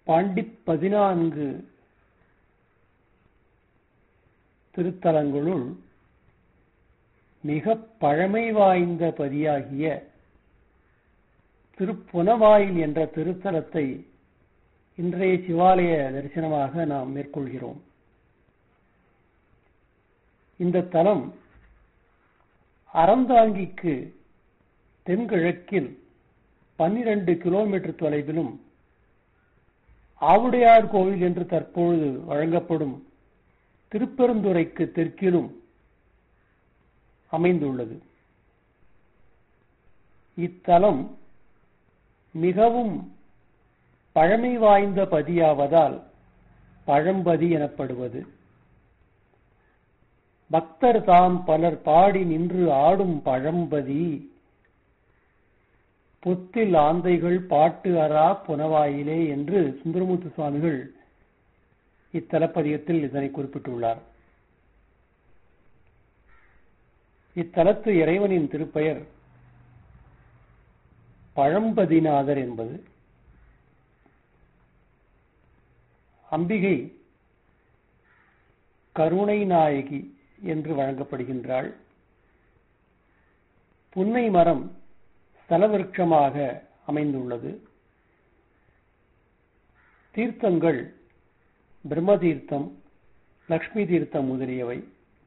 பாண்டி பதினான்கு திருத்தலங்களுள் மிக பழமை வாய்ந்த பதியாகிய திருப்புனவாயில் என்ற திருத்தலத்தை இன்றைய சிவாலய தரிசனமாக நாம் மேற்கொள்கிறோம் இந்த தலம் அறந்தாங்கிக்கு தென்கிழக்கில் பன்னிரண்டு கிலோமீட்டர் தொலைவிலும் ஆவுடையார் கோவில் என்று தற்பொழுது வழங்கப்படும் திருப்பெருந்துறைக்கு தெற்கிலும் அமைந்துள்ளது இத்தலம் மிகவும் பழமை வாய்ந்த பதியாவதால் பழம்பதி எனப்படுவது பக்தர் தாம் பலர் பாடி நின்று ஆடும் பழம்பதி பொத்தில் ஆந்தைகள் பாட்டு அரா புனவாயிலே என்று சுந்தரமூர்த்தி சுவாமிகள் இத்தலப்பதியத்தில் இதனை குறிப்பிட்டுள்ளார் இத்தலத்து இறைவனின் திருப்பெயர் பழம்பதிநாதர் என்பது அம்பிகை கருணை நாயகி என்று வழங்கப்படுகின்றாள் புன்னை மரம் ஸ்தலவிருட்சமாக அமைந்துள்ளது தீர்த்தங்கள் பிரம்ம தீர்த்தம் லக்ஷ்மி தீர்த்தம் முதலியவை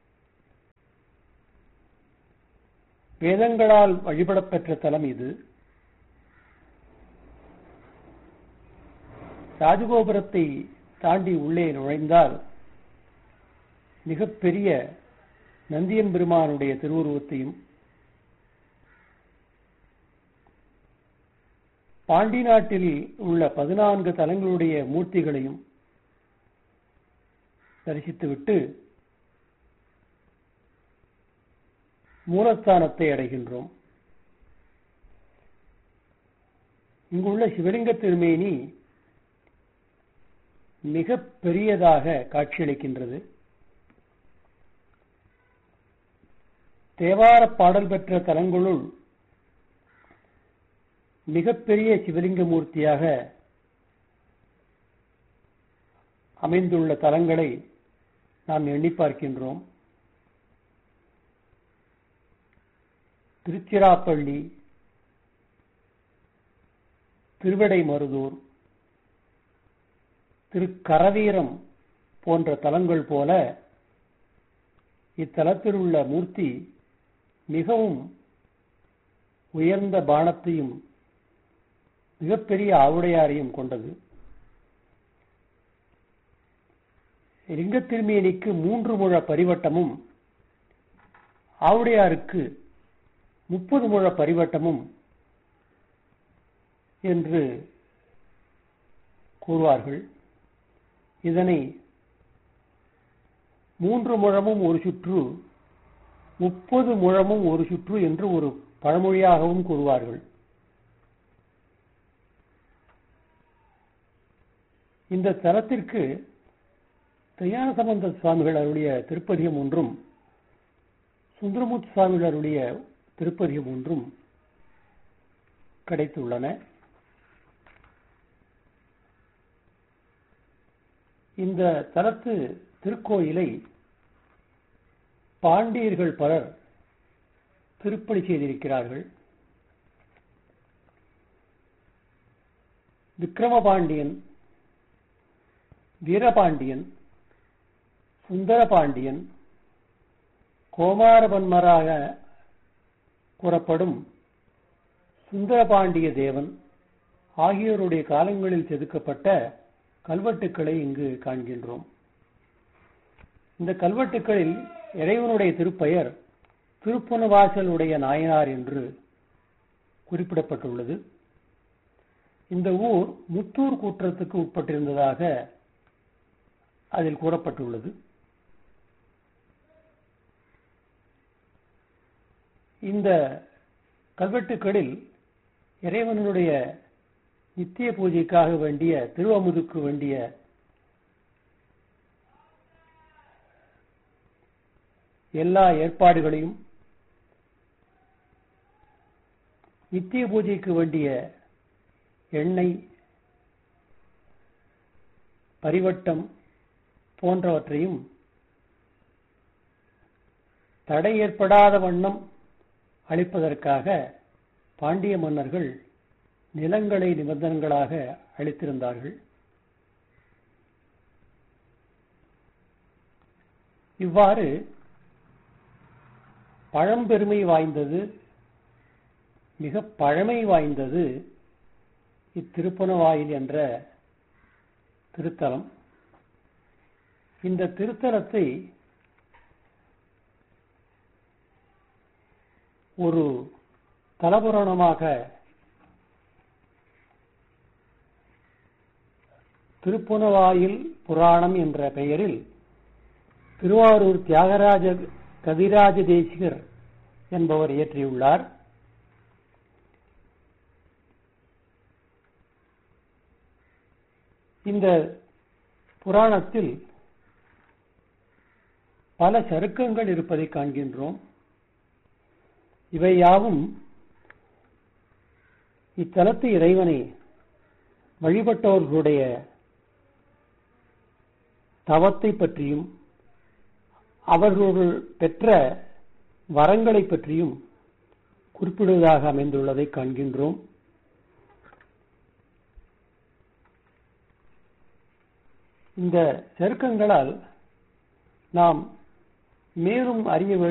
வேதங்களால் வழிபடப்பெற்ற தலம் இது ராஜகோபுரத்தை தாண்டி உள்ளே நுழைந்தால் மிகப்பெரிய நந்தியம் பெருமானுடைய திருவுருவத்தையும் பாண்டி நாட்டில் உள்ள பதினான்கு தலங்களுடைய மூர்த்திகளையும் தரிசித்துவிட்டு மூலஸ்தானத்தை அடைகின்றோம் இங்குள்ள சிவலிங்க திருமேனி மிக பெரியதாக காட்சியளிக்கின்றது தேவார பாடல் பெற்ற தலங்களுள் மிகப்பெரிய சிவலிங்க மூர்த்தியாக அமைந்துள்ள தலங்களை நாம் எண்ணி பார்க்கின்றோம் திருச்சிராப்பள்ளி திருவிடை மருதூர் திருக்கரவீரம் போன்ற தலங்கள் போல இத்தலத்தில் உள்ள மூர்த்தி மிகவும் உயர்ந்த பானத்தையும் மிகப்பெரிய ஆவுடையாரையும் கொண்டது லிங்க திருமேனிக்கு மூன்று முழ பரிவட்டமும் ஆவுடையாருக்கு முப்பது முழ பரிவட்டமும் என்று கூறுவார்கள் இதனை மூன்று முழமும் ஒரு சுற்று முப்பது முழமும் ஒரு சுற்று என்று ஒரு பழமொழியாகவும் கூறுவார்கள் இந்த தலத்திற்கு தையான சம்பந்த சுவாமிகள் அவருடைய திருப்பதிகம் ஒன்றும் சுந்தரமூர்த்தி சுவாமிகள் அவருடைய திருப்பதிகம் ஒன்றும் கிடைத்துள்ளன இந்த தலத்து திருக்கோயிலை பாண்டியர்கள் பலர் திருப்பணி செய்திருக்கிறார்கள் விக்ரமபாண்டியன் வீரபாண்டியன் சுந்தரபாண்டியன் கோமாரபன்மராக கூறப்படும் சுந்தரபாண்டிய தேவன் ஆகியோருடைய காலங்களில் செதுக்கப்பட்ட கல்வெட்டுக்களை இங்கு காண்கின்றோம் இந்த கல்வெட்டுக்களில் இறைவனுடைய திருப்பெயர் திருப்புனவாசலுடைய நாயனார் என்று குறிப்பிடப்பட்டுள்ளது இந்த ஊர் முத்தூர் கூற்றத்துக்கு உட்பட்டிருந்ததாக அதில் கூறப்பட்டுள்ளது இந்த கல்வெட்டுக்களில் இறைவனுடைய நித்திய பூஜைக்காக வேண்டிய திருவமுதுக்கு வேண்டிய எல்லா ஏற்பாடுகளையும் நித்திய பூஜைக்கு வேண்டிய எண்ணெய் பரிவட்டம் போன்றவற்றையும் தடை ஏற்படாத வண்ணம் அளிப்பதற்காக பாண்டிய மன்னர்கள் நிலங்களை நிபந்தனைகளாக அளித்திருந்தார்கள் இவ்வாறு பழம்பெருமை வாய்ந்தது மிக பழமை வாய்ந்தது இத்திருப்பனவாயில் என்ற திருத்தலம் இந்த திருத்தலத்தை ஒரு தலபுராணமாக திருப்புனவாயில் புராணம் என்ற பெயரில் திருவாரூர் தியாகராஜ கதிராஜ தேசிகர் என்பவர் இயற்றியுள்ளார் இந்த புராணத்தில் பல சருக்கங்கள் இருப்பதை காண்கின்றோம் இவை யாவும் இத்தலத்து இறைவனை வழிபட்டவர்களுடைய தவத்தை பற்றியும் அவர்கள் பெற்ற வரங்களை பற்றியும் குறிப்பிடுவதாக அமைந்துள்ளதை காண்கின்றோம் இந்த செருக்கங்களால் நாம் மேலும் அறிய